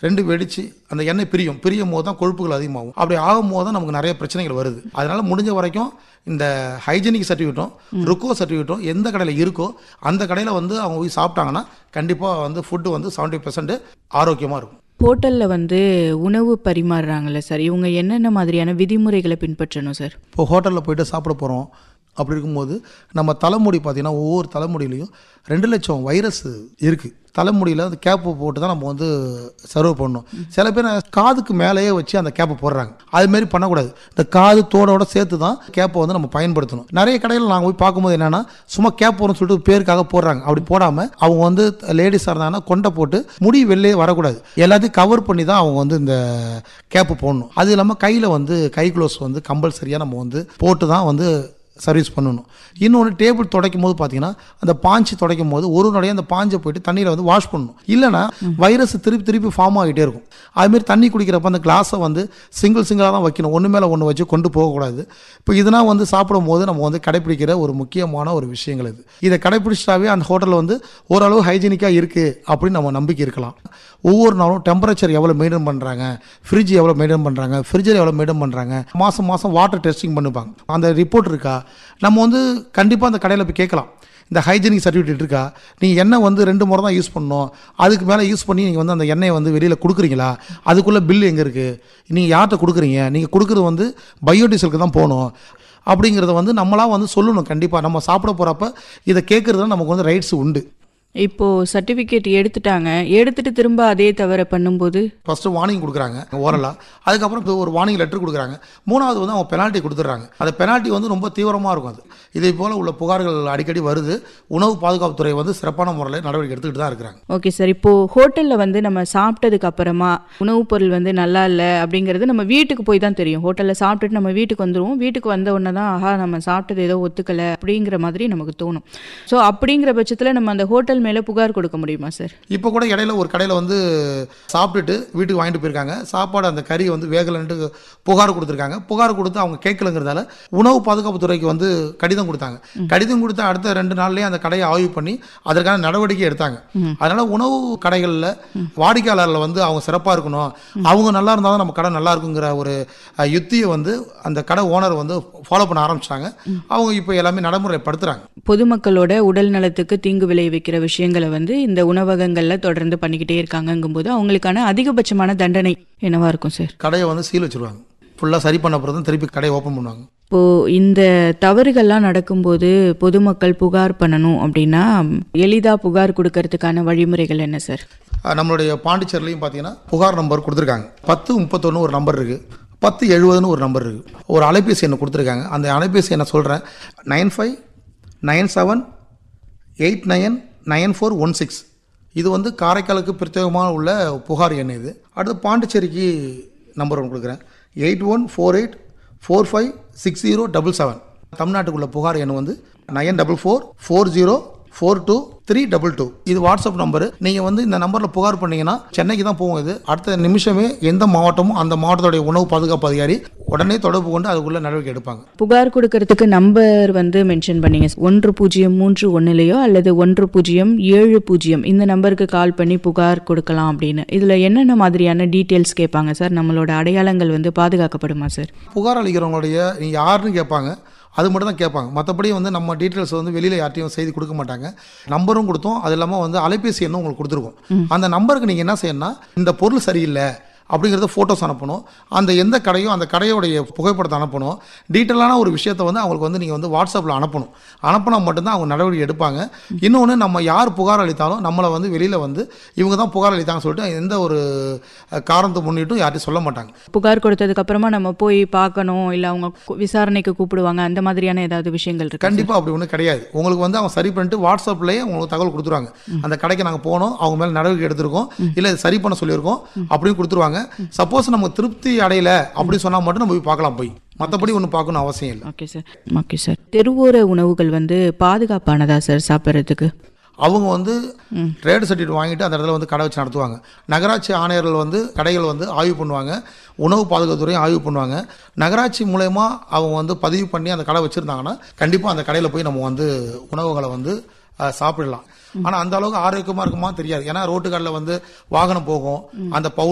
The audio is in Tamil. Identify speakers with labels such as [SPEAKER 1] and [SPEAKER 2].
[SPEAKER 1] ரெண்டு வெடிச்சு அந்த எண்ணெய் பிரியும் பிரியும் போது தான் கொழுப்புகள் அதிகமாகும் அப்படி ஆகும்போது தான் நமக்கு நிறைய பிரச்சனைகள் வருது அதனால முடிஞ்ச வரைக்கும் இந்த ஹைஜீனிக் சர்டிஃபிகேட்டும் ருக்கோ சர்டிஃபிகேட்டும் எந்த கடையில் இருக்கோ அந்த கடையில் வந்து அவங்க போய் சாப்பிட்டாங்கன்னா கண்டிப்பாக வந்து ஃபுட்டு வந்து செவன்ட்டி பர்சன்ட் ஆரோக்கியமாக இருக்கும்
[SPEAKER 2] ஹோட்டலில் வந்து உணவு பரிமாறுறாங்கல்ல சார் இவங்க என்னென்ன மாதிரியான விதிமுறைகளை பின்பற்றணும் சார்
[SPEAKER 1] இப்போ ஹோட்டலில் போயிட்டு சாப்பிட போகிறோம் அப்படி இருக்கும்போது நம்ம தலைமுடி பார்த்தீங்கன்னா ஒவ்வொரு தலைமுடியிலையும் ரெண்டு லட்சம் வைரஸ் இருக்குது தலைமுடியில் அந்த கேப்பு போட்டு தான் நம்ம வந்து சர்வ் பண்ணணும் சில பேர் காதுக்கு மேலேயே வச்சு அந்த கேப்பை போடுறாங்க அதுமாரி பண்ணக்கூடாது இந்த காது தோடோட சேர்த்து தான் கேப்பை வந்து நம்ம பயன்படுத்தணும் நிறைய கடையில் நாங்கள் போய் பார்க்கும்போது என்னென்னா சும்மா கேப் போகிறோம்னு சொல்லிட்டு பேருக்காக போடுறாங்க அப்படி போடாமல் அவங்க வந்து லேடிஸாக இருந்தாங்கன்னா கொண்டை போட்டு முடி வெளியே வரக்கூடாது எல்லாத்தையும் கவர் பண்ணி தான் அவங்க வந்து இந்த கேப்பு போடணும் அது இல்லாமல் கையில் வந்து கை க்ளோஸ் வந்து கம்பல்சரியாக நம்ம வந்து போட்டு தான் வந்து சர்வீஸ் பண்ணணும் இன்னொன்று டேபிள் துடைக்கும் போது பார்த்தீங்கன்னா அந்த பாஞ்சு துடைக்கும் போது ஒரு நடைய அந்த பாஞ்சை போயிட்டு தண்ணியில் வந்து வாஷ் பண்ணணும் இல்லைன்னா வைரஸ் திருப்பி திருப்பி ஃபார்ம் ஆகிட்டே இருக்கும் அதுமாரி தண்ணி குடிக்கிறப்ப அந்த கிளாஸை வந்து சிங்கிள் சிங்கிளாக தான் வைக்கணும் ஒன்று மேலே ஒன்று வச்சு கொண்டு போகக்கூடாது இப்போ இதெல்லாம் வந்து சாப்பிடும் போது நம்ம வந்து கடைப்பிடிக்கிற ஒரு முக்கியமான ஒரு விஷயங்கள் இது இதை கடைப்பிடிச்சிட்டாவே அந்த ஹோட்டலில் வந்து ஓரளவு ஹைஜீனிக்காக இருக்குது அப்படின்னு நம்ம நம்பிக்கை இருக்கலாம் ஒவ்வொரு நாளும் டெம்பரேச்சர் எவ்வளோ மெயின்டைன் பண்ணுறாங்க ஃப்ரிட்ஜ் எவ்வளோ மெயின்டைன் பண்ணுறாங்க ஃப்ரிட்ஜில் எவ்வளோ மெயின்டைன் பண்ணுறாங்க மாதம் மாதம் வாட்டர் டெஸ்டிங் பண்ணுவாங்க அந்த ரிப்போர்ட் இருக்கா நம்ம வந்து கண்டிப்பாக அந்த கடையில் போய் கேட்கலாம் இந்த ஹைஜீனிக் சர்டிஃபிகேட் இருக்கா நீங்கள் எண்ணெய் வந்து ரெண்டு முறை தான் யூஸ் பண்ணணும் அதுக்கு மேலே யூஸ் பண்ணி நீங்கள் வந்து அந்த எண்ணெயை வந்து வெளியில் கொடுக்குறீங்களா அதுக்குள்ளே பில் எங்கே இருக்குது நீங்கள் யார்கிட்ட கொடுக்குறீங்க நீங்கள் கொடுக்குறது வந்து பயோடீசலுக்கு தான் போகணும் அப்படிங்கிறத வந்து நம்மளாம் வந்து சொல்லணும் கண்டிப்பாக நம்ம சாப்பிட போகிறப்ப இதை கேட்குறதுல நமக்கு வந்து ரைட்ஸ் உண்டு
[SPEAKER 2] இப்போ சர்டிஃபிகேட் எடுத்துட்டாங்க எடுத்துட்டு திரும்ப அதே தவிர பண்ணும்போது
[SPEAKER 1] ஃபஸ்ட்டு வார்னிங் கொடுக்குறாங்க ஓரலாக அதுக்கப்புறம் இப்போ ஒரு வார்னிங் லெட்டர் கொடுக்குறாங்க மூணாவது வந்து அவங்க பெனால்ட்டி கொடுத்துட்றாங்க அந்த பெனால்ட்டி வந்து ரொம்ப தீவிரமாக இருக்கும் அது இதே போல் உள்ள புகார்கள் அடிக்கடி வருது உணவு பாதுகாப்புத்துறை வந்து சிறப்பான முறையில் நடவடிக்கை எடுத்துக்கிட்டு தான் இருக்கிறாங்க
[SPEAKER 2] ஓகே சார் இப்போ ஹோட்டலில் வந்து நம்ம சாப்பிட்டதுக்கு அப்புறமா உணவுப் பொருள் வந்து நல்லா இல்லை அப்படிங்கிறது நம்ம வீட்டுக்கு போய் தான் தெரியும் ஹோட்டலில் சாப்பிட்டுட்டு நம்ம வீட்டுக்கு வந்துருவோம் வீட்டுக்கு வந்த உடனே தான் ஆஹா நம்ம சாப்பிட்டது ஏதோ ஒத்துக்கலை அப்படிங்கிற மாதிரி நமக்கு தோணும் ஸோ அப்படிங்கிற பட்சத்தில் நம்ம அந்த ஹோட்டல் மேலே புகார் கொடுக்க முடியுமா சார்
[SPEAKER 1] இப்போ கூட இடையில ஒரு கடையில் வந்து சாப்பிட்டுட்டு வீட்டுக்கு வாங்கிட்டு போயிருக்காங்க சாப்பாடு அந்த கறி வந்து வேகலைன்ட்டு புகார் கொடுத்துருக்காங்க புகார் கொடுத்து அவங்க கேட்கலங்கிறதால உணவு பாதுகாப்புத்துறைக்கு வந்து கடிதம் கொடுத்தாங்க கடிதம் கொடுத்த அடுத்த ரெண்டு நாள்லயே அந்த கடையை ஆய்வு பண்ணி அதற்கான நடவடிக்கை எடுத்தாங்க அதனால உணவு கடைகளில் வாடிக்கையாளரில் வந்து அவங்க சிறப்பாக இருக்கணும் அவங்க நல்லா இருந்தால் தான் நம்ம கடை நல்லா இருக்குங்கிற ஒரு அஹ், யுத்தியை வந்து அந்த கடை ஓனர் வந்து ஃபாலோ பண்ண ஆரம்பிச்சிட்டாங்க அவங்க இப்போ எல்லாமே நடைமுறைப்படுத்துகிறாங்க
[SPEAKER 2] பொதுமக்களோட உடல் நலத்துக்கு தீங்கு விளைவிக்கிற விஷயங்களை வந்து இந்த உணவகங்கள்ல தொடர்ந்து பண்ணிக்கிட்டே இருக்காங்கங்கும்போது அவங்களுக்கான அதிகபட்சமான தண்டனை என்னவா இருக்கும் சார்
[SPEAKER 1] கடையை வந்து சீல் வச்சிருவாங்க ஃபுல்லாக சரி பண்ண பிறகு தான் திருப்பி கடையை ஓப்பன் பண்ணுவாங்க
[SPEAKER 2] இப்போ இந்த தவறுகள்லாம் நடக்கும்போது பொதுமக்கள் புகார் பண்ணணும் அப்படின்னா எளிதா புகார் கொடுக்கறதுக்கான வழிமுறைகள் என்ன சார்
[SPEAKER 1] அஹ் நம்மளுடைய பாண்டிச்சேரிலையும் பார்த்தீங்கன்னா புகார் நம்பர் கொடுத்துருக்காங்க பத்து முப்பத்தொன்று ஒரு நம்பர் இருக்குது பத்து எழுபதுன்னு ஒரு நம்பர் இருக்குது ஒரு அலைபேசி எண்ணை கொடுத்துருக்காங்க அந்த அலைபேசி எண்ணை சொல்கிறேன் nine five nine seven eight nine nine four one six இது வந்து காரைக்காலுக்கு பிரத்யேகமாக உள்ள புகார் எண் இது அடுத்து பாண்டிச்சேரிக்கு நம்பர் ஒன்று கொடுக்குறேன் eight one four eight four five six zero double seven தமிழ்நாட்டுக்குள்ள புகார் எண் வந்து nine double four four zero four two three double two இது வாட்ஸ்அப் நம்பர் நீங்கள் வந்து இந்த நம்பரில் புகார் பண்ணீங்கன்னா சென்னைக்கு தான் போகும் இது அடுத்த நிமிஷமே எந்த மாவட்டமும் அந்த மாவட்டத்துடைய உணவு பாதுகாப்பு அதிகாரி உடனே தொடர்பு கொண்டு அதுக்குள்ள நடவடிக்கை எடுப்பாங்க
[SPEAKER 2] புகார் கொடுக்கறதுக்கு நம்பர் வந்து மென்ஷன் பண்ணீங்க ஒன்று பூஜ்ஜியம் மூன்று ஒன்றுலையோ அல்லது ஒன்று பூஜ்ஜியம் ஏழு பூஜ்ஜியம் இந்த நம்பருக்கு கால் பண்ணி புகார் கொடுக்கலாம் அப்படின்னு இதில் என்னென்ன மாதிரியான டீட்டெயில்ஸ் கேட்பாங்க சார் நம்மளோட அடையாளங்கள் வந்து பாதுகாக்கப்படுமா சார்
[SPEAKER 1] புகார் அளிக்கிறவங்களுடைய நீ யாருன்னு கேட்பாங்க அது மட்டும் தான் கேட்பாங்க மற்றபடி வந்து நம்ம டீட்டெயில்ஸ் வந்து வெளியில் யார்ட்டையும் செய்தி கொடுக்க மாட்டாங்க நம்பரும் கொடுத்தோம் அது இல்லாமல் வந்து அலைபேசி எண்ணும் உங்களுக்கு கொடுத்துருக்கோம் அந்த நம்பருக்கு நீங்கள் என்ன செய்யணும்னா இந்த பொருள் சரியில்லை அப்படிங்கிறத ஃபோட்டோஸ் அனுப்பணும் அந்த எந்த கடையோ அந்த கடையோடைய புகைப்படத்தை அனுப்பணும் டீட்டெயிலான ஒரு விஷயத்தை வந்து அவங்களுக்கு வந்து நீங்கள் வந்து வாட்ஸ்அப்பில் அனுப்பணும் அனுப்பினா மட்டும்தான் அவங்க நடவடிக்கை எடுப்பாங்க இன்னொன்று நம்ம யார் புகார் அளித்தாலும் நம்மளை வந்து வெளியில் வந்து இவங்க தான் புகார் அளித்தாங்கன்னு சொல்லிட்டு எந்த ஒரு அஹ், காரணத்தை முன்னிட்டும் யார்ட்டையும் சொல்ல மாட்டாங்க
[SPEAKER 2] புகார் கொடுத்ததுக்கு அப்புறமா நம்ம போய் பார்க்கணும் இல்லை அவங்க கு- விசாரணைக்கு கூப்பிடுவாங்க அந்த மாதிரியான ஏதாவது விஷயங்கள் இருக்கு
[SPEAKER 1] கண்டிப்பாக அப்படி ஒன்றும் கிடையாது உங்களுக்கு வந்து அவங்க சரி பண்ணிட்டு வாட்ஸ்அப்லேயே உங்களுக்கு தகவல் கொடுத்துருவாங்க அந்த கடைக்கு நாங்கள் போனோம் அவங்க மேலே நடவடிக்கை எடுத்திருக்கோம் இல்லை இது சரி பண்ண சொல்லியிருக்கோம் அப்படின்னு கொடுத்துருவாங்க சப்போஸ் நமக்கு திருப்தி அடையல அப்படி சொன்னால் மட்டும் நம்ம போய் பார்க்கலாம் போய் மற்றபடி ஒன்றும் பார்க்கணும் அவசியம் இல்லை
[SPEAKER 2] ஓகே சார் ஓகே சார் தெருவோர உணவுகள் வந்து பாதுகாப்பானதா சார் சாப்பிட்றதுக்கு
[SPEAKER 1] அவங்க வந்து ட்ரேட் சர்டிஃபிகேட் வாங்கிட்டு அந்த இடத்துல வந்து கடை வச்சு நடத்துவாங்க நகராட்சி ஆணையர்கள் வந்து கடைகள் வந்து ஆய்வு பண்ணுவாங்க உணவு பாதுகாப்புத்துறையும் ஆய்வு பண்ணுவாங்க நகராட்சி மூலயமா அவங்க வந்து பதிவு பண்ணி அந்த கடை வச்சுருந்தாங்கன்னா கண்டிப்பாக அந்த கடையில் போய் நம்ம வந்து உணவுகளை வந்து அஹ், சாப்பிடலாம் ஆனால் அந்த அளவுக்கு ஆரோக்கியமாக இருக்குமா தெரியாது ஏன்னா ரோட்டு கடையில் வந்து வாகனம் போகும் அந்த பவு